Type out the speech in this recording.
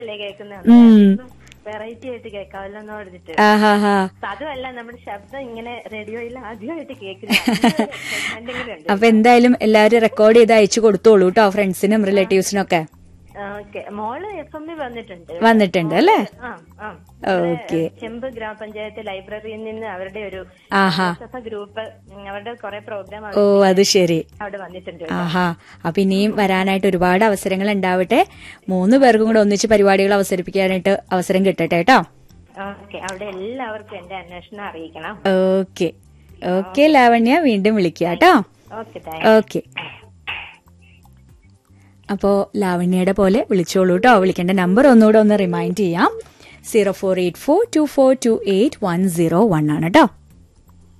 അല്ലേ കേൾക്കുന്നത് ഉം. വെറൈറ്റി ആയിട്ട് കേൾക്കാമല്ലോ എന്ന് പറഞ്ഞിട്ട് ആഹാ ഹാ അതുമല്ല നമ്മുടെ ശബ്ദം ഇങ്ങനെ റേഡിയോയിൽ ആദ്യമായിട്ട് കേൾക്കുന്നത് ഉണ്ട് അപ്പൊ എന്തായാലും എല്ലാവരും റെക്കോർഡ് ചെയ്ത് അയച്ചു കൊടുത്തോളൂ കേട്ടോ ഫ്രണ്ട്സിനും റിലേറ്റീവ്സിനും ഒക്കെ ഓക്കെ മോള് എഫ് എം വന്നിട്ടുണ്ട് വന്നിട്ടുണ്ട് അല്ലേ ആ ആ ഓക്കെ ചെമ്പ് ഗ്രാമപഞ്ചായത്ത് ലൈബ്രറിയിൽ നിന്ന് അവരുടെ ഒരു ആഹാ സഭ ഗ്രൂപ്പ് ഉം, അവരുടെ കുറെ പ്രോഗ്രാം ഓ അത് ശരി അവിടെ വന്നിട്ടുണ്ട് ആഹാ അപ്പൊ ഇനിയും വരാനായിട്ട് ഒരുപാട് അവസരങ്ങൾ ഉണ്ടാവട്ടെ മൂന്ന് പേർക്കും കൂടെ ഒന്നിച്ച് പരിപാടികൾ അവതരിപ്പിക്കാനായിട്ട് അവസരം കിട്ടട്ടെ കേട്ടോ ഓക്കെ അവിടെ എല്ലാവർക്കും എന്റെ അന്വേഷണം അറിയിക്കണം ഓക്കെ ഓക്കെ ലാവണ്യ വീണ്ടും വിളിക്കുക കേട്ടോ ഓക്കെ താങ്ക് ഓക്കെ അപ്പോ ലാവണ്യയുടെ പോലെ വിളിച്ചോളൂ കേട്ടോ വിളിക്കേണ്ട നമ്പർ ഒന്നുകൂടെ ഒന്ന് റിമൈൻഡ് ചെയ്യാം zero four eight four two four two eight one zero one ആണ് കേട്ടോ